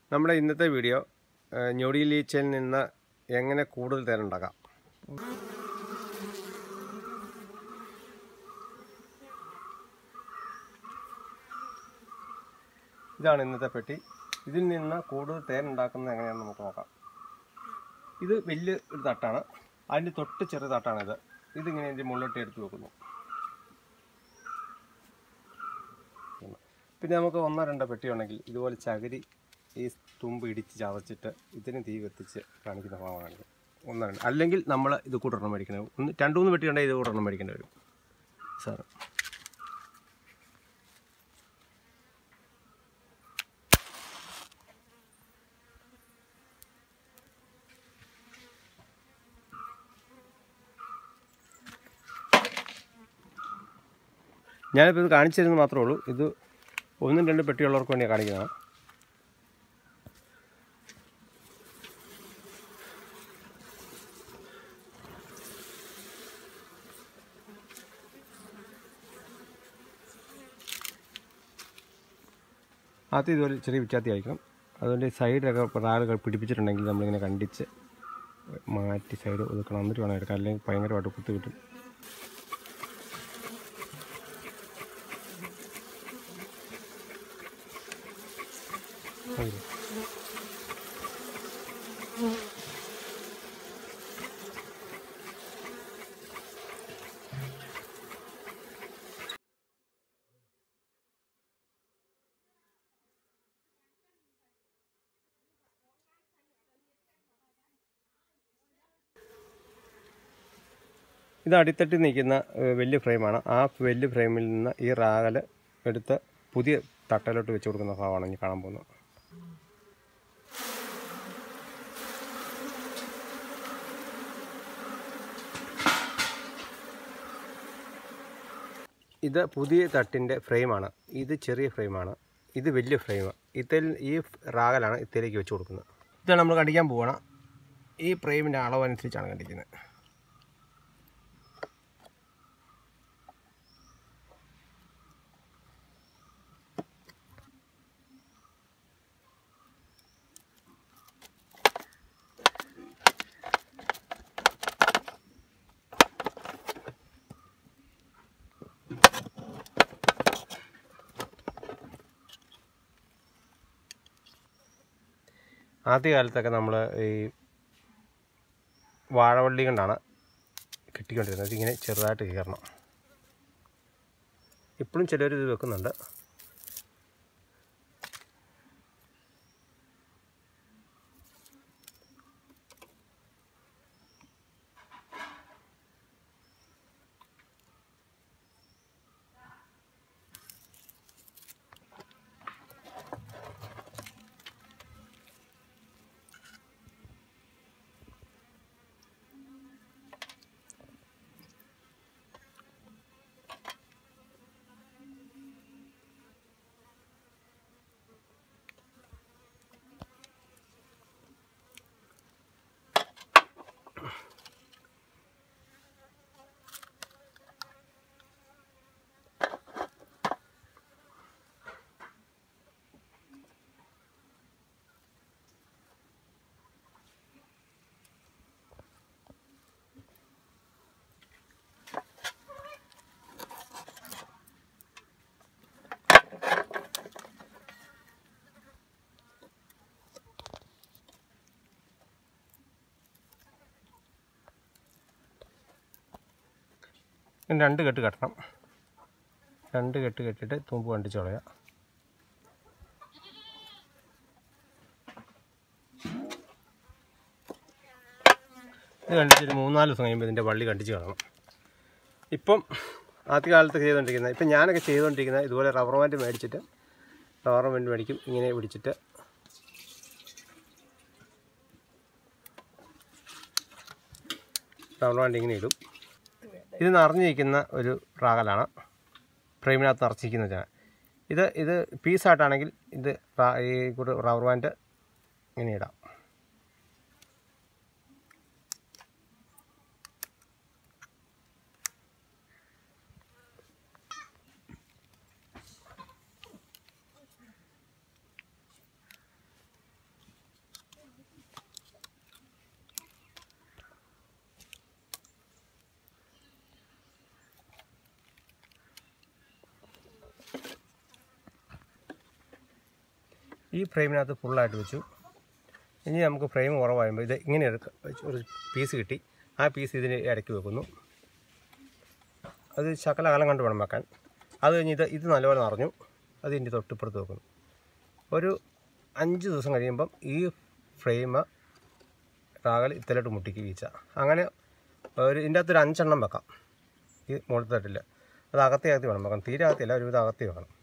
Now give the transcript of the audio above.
നമ്മുടെ ഇന്നത്തെ വീഡിയോ ഏഹ്, ഞൊടിയിലീച്ചയിൽ നിന്ന് എങ്ങനെ കൂടുതൽ തേനുണ്ടാക്കാം ഇതാണ് ഇന്നത്തെ പെട്ടി ഇതിൽ നിന്ന് കൂടുതൽ തേൻ ഉണ്ടാക്കുന്നത് എങ്ങനെയാണെന്ന് നമുക്ക് നോക്കാം ഇത് വലിയ ഒരു തട്ടാണ് അതിൻ്റെ തൊട്ട് ചെറിയ തട്ടാണിത് ഇതിങ്ങനെ ഇതിൻ്റെ മുകളിലോട്ട് എടുത്ത് വെക്കുന്നു പിന്നെ നമുക്ക് ഒന്നോ രണ്ടോ പെട്ടി ഉണ്ടെങ്കിൽ ഇതുപോലെ ചകിരി ഈ തുമ്പ് ഇടിച്ച് ചതച്ചിട്ട് ഇതിന് തീ കത്തിച്ച് കാണിക്കുന്ന ഭാഗം കാണിക്കും ഒന്നോ രണ്ട് അല്ലെങ്കിൽ നമ്മൾ ഇത് കൂട്ടണം മേടിക്കണം ഒന്ന് രണ്ട് മൂന്ന് പെട്ടി ഉണ്ടെങ്കിൽ ഇത് കൂട്ടണം മേടിക്കേണ്ടി വരും സാറ് ഞാനിപ്പോൾ ഇത് കാണിച്ചു തരുന്നത് മാത്രമേ ഉള്ളൂ ഇത് ഒന്നും രണ്ടും പെട്ടിയുള്ളവർക്ക് വേണ്ടിയാണ് കാണിക്കുന്നതാണ് ആദ്യം ഇതുപോലെ ചെറിയ വിച്ചാത്തി അയക്കണം അതുകൊണ്ട് ഈ സൈഡിലൊക്കെ റാലുകൾ പിടിപ്പിച്ചിട്ടുണ്ടെങ്കിൽ നമ്മളിങ്ങനെ കണ്ടിച്ച് മാറ്റി സൈഡ് ഒതുക്കണം എന്നിട്ട് വേണം എടുക്കാൻ അല്ലെങ്കിൽ ഭയങ്കരമായിട്ട് കുത്തി കിട്ടും അതില്. ഇത് അടിത്തട്ടി നിൽക്കുന്ന ഏഹ്, വലിയ ഫ്രെയിമാണ് ആ വലിയ ഫ്രെയിമിൽ നിന്ന് ഈ റാഗൽ എടുത്ത് പുതിയ തട്ടയിലോട്ട് വെച്ച് കൊടുക്കുന്ന ഭാഗമാണ് ഇനി കാണാൻ പോകുന്നത് ഇത് പുതിയ തട്ടിൻ്റെ ഫ്രെയിമാണ് ഇത് ചെറിയ ഫ്രെയിമാണ് ഇത് വലിയ ഫ്രെയിം ഇതിൽ ഈ റാഗലാണ് ഇതിലേക്ക് വെച്ച് കൊടുക്കുന്നത് ഇത് നമ്മൾ കണ്ടിക്കാൻ പോവാണ് ഈ ഫ്രെയിമിൻ്റെ അളവ് അനുസരിച്ചാണ് കണ്ടിക്കുന്നത് ആദ്യ കാലത്തൊക്കെ നമ്മൾ ഈ വാഴവള്ളി കൊണ്ടാണ് കെട്ടിക്കൊണ്ടിരുന്നത് ഇതിങ്ങനെ ചെറുതായിട്ട് കീറണം ഇപ്പോഴും ചിലർ ഇത് വെക്കുന്നുണ്ട് ഇനി രണ്ട് കെട്ട് കെട്ടണം രണ്ട് കെട്ട് കെട്ടിയിട്ട് തുമ്പ് കണ്ടിച്ച് കളയുക ഇത് കണ്ടിച്ചൊരു മൂന്നാല് ദിവസം കഴിയുമ്പോൾ ഇതിൻ്റെ വള്ളി കണ്ടിച്ച് കളയണം ഇപ്പം ആദ്യ കാലത്ത് ചെയ്തുകൊണ്ടിരിക്കുന്നത് ഇപ്പം ഞാനൊക്കെ ചെയ്തുകൊണ്ടിരിക്കുന്നത് ഇതുപോലെ റബ്ബർ ബാൻഡ് മേടിച്ചിട്ട് റബ്ബർ ബാൻഡ് മേടിക്കും ഇങ്ങനെ പിടിച്ചിട്ട് റബ്ബർ ബാൻഡ് ഇങ്ങനെ ഇടും ഇത് നിറഞ്ഞിരിക്കുന്ന ഒരു റാഗലാണ് ഫ്രെയിമിനകത്ത് നിറച്ചിരിക്കുന്നതാണ് ഇത് ഇത് പീസായിട്ടാണെങ്കിൽ ഇത് റാ- ഈ കൂട്ട് റബ്ബർ ബാൻഡ് ഇങ്ങനെ ഇടാം ഈ ഫ്രെയിമിനകത്ത് ഫുള്ളായിട്ട് വെച്ചു ഇനി നമുക്ക് ഫ്രെയിം കുറവാകുമ്പോൾ ഇത് ഇങ്ങനെ എടുക്ക ഒരു പീസ് കിട്ടി ആ പീസ് ഇതിന് ഇടയ്ക്ക് വെക്കുന്നു അത് ശകലകാലം കണ്ട് വേണം വെക്കാൻ അത് കഴിഞ്ഞ് ഇത് ഇത് നല്ലപോലെ നിറഞ്ഞു അത് ഇതിൻ്റെ തൊട്ടിപ്പുറത്ത് വെക്കുന്നു ഒരു അഞ്ച് ദിവസം കഴിയുമ്പം ഈ ഫ്രെയിം റാഗൽ ഇത്തലോട്ട് മുട്ടിക്ക് വീഴ്ച അങ്ങനെ ഒരു ഇതിൻ്റെ അകത്തൊരു അഞ്ചെണ്ണം വെക്കാം ഈ മുകളിൽ തട്ടില്ല അത് അകത്തി അകത്തി വേണം വെക്കാം തീരെ അകത്തില്ല ഒരുവിധം അകത്തി വെക്കണം